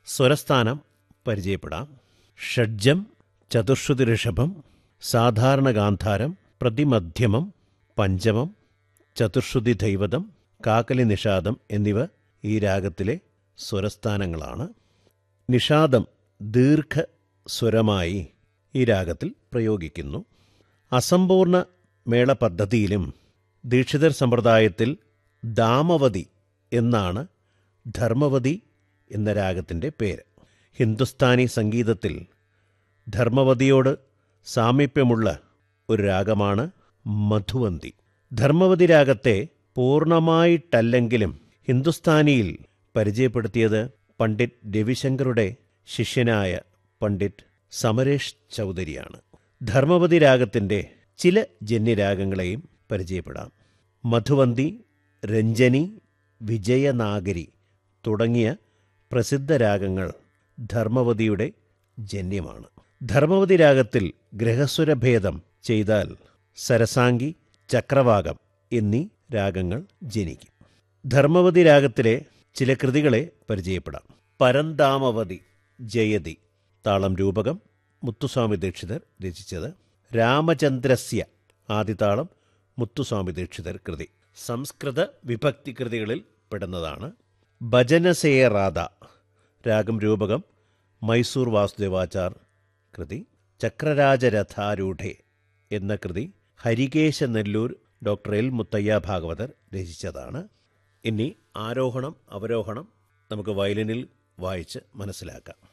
സ്വരസ്ഥാനം പരിചയപ്പെടാം ഷഡ്ജം ചതുർശ്രുതി ഋഷഭം സാധാരണ ഗാന്ധാരം പ്രതിമധ്യമം പഞ്ചമം ചതുർശ്രുതി ദൈവതം കാക്കലി നിഷാദം എന്നിവ ഈ രാഗത്തിലെ സ്വരസ്ഥാനങ്ങളാണ് നിഷാദം ദീർഘ സ്വരമായി ഈ രാഗത്തിൽ പ്രയോഗിക്കുന്നു അസമ്പൂർണ മേള പദ്ധതിയിലും ദീക്ഷിതർ സമ്പ്രദായത്തിൽ ദാമവതി എന്നാണ് ധർമ്മവതി എന്ന രാഗത്തിൻ്റെ പേര് ഹിന്ദുസ്ഥാനി സംഗീതത്തിൽ ധർമ്മവതിയോട് സാമീപ്യമുള്ള ഒരു രാഗമാണ് മധുവന്തി ധർമ്മവതി രാഗത്തെ പൂർണ്ണമായിട്ടല്ലെങ്കിലും ഹിന്ദുസ്ഥാനിയിൽ പരിചയപ്പെടുത്തിയത് പണ്ഡിറ്റ് രവിശങ്കറുടെ ശിഷ്യനായ പണ്ഡിറ്റ് സമരേഷ് ചൗധരിയാണ് ധർമ്മവതി രാഗത്തിൻ്റെ ചില ജന്യരാഗങ്ങളെയും പരിചയപ്പെടാം മധുവന്തി രഞ്ജനി വിജയനാഗരി തുടങ്ങിയ പ്രസിദ്ധ രാഗങ്ങൾ ധർമ്മവതിയുടെ ജന്യമാണ് ധർമ്മവതി രാഗത്തിൽ ഗ്രഹസ്വരഭേദം ചെയ്താൽ സരസാംഗി ചക്രവാകം എന്നീ രാഗങ്ങൾ ജനിക്കും ധർമ്മവതി രാഗത്തിലെ ചില കൃതികളെ പരിചയപ്പെടാം പരന്താമവതി ജയതി താളം രൂപകം മുത്തുസ്വാമി ദീക്ഷിതർ രചിച്ചത് രാമചന്ദ്രസ്യ ആദിതാളം മുത്തുസ്വാമി ദീക്ഷിതർ കൃതി സംസ്കൃത വിഭക്തി കൃതികളിൽ പെടുന്നതാണ് ഭജനസേ രാധ രാഗം രൂപകം മൈസൂർ വാസുദേവാചാർ കൃതി ചക്രരാജരഥാരൂഢെ എന്ന കൃതി Harikesanallur doctor L Muthiah Bhagavathar രചിച്ചതാണ് ഇനി ആരോഹണം അവരോഹണം നമുക്ക് വയലിനിൽ വായിച്ച് മനസ്സിലാക്കാം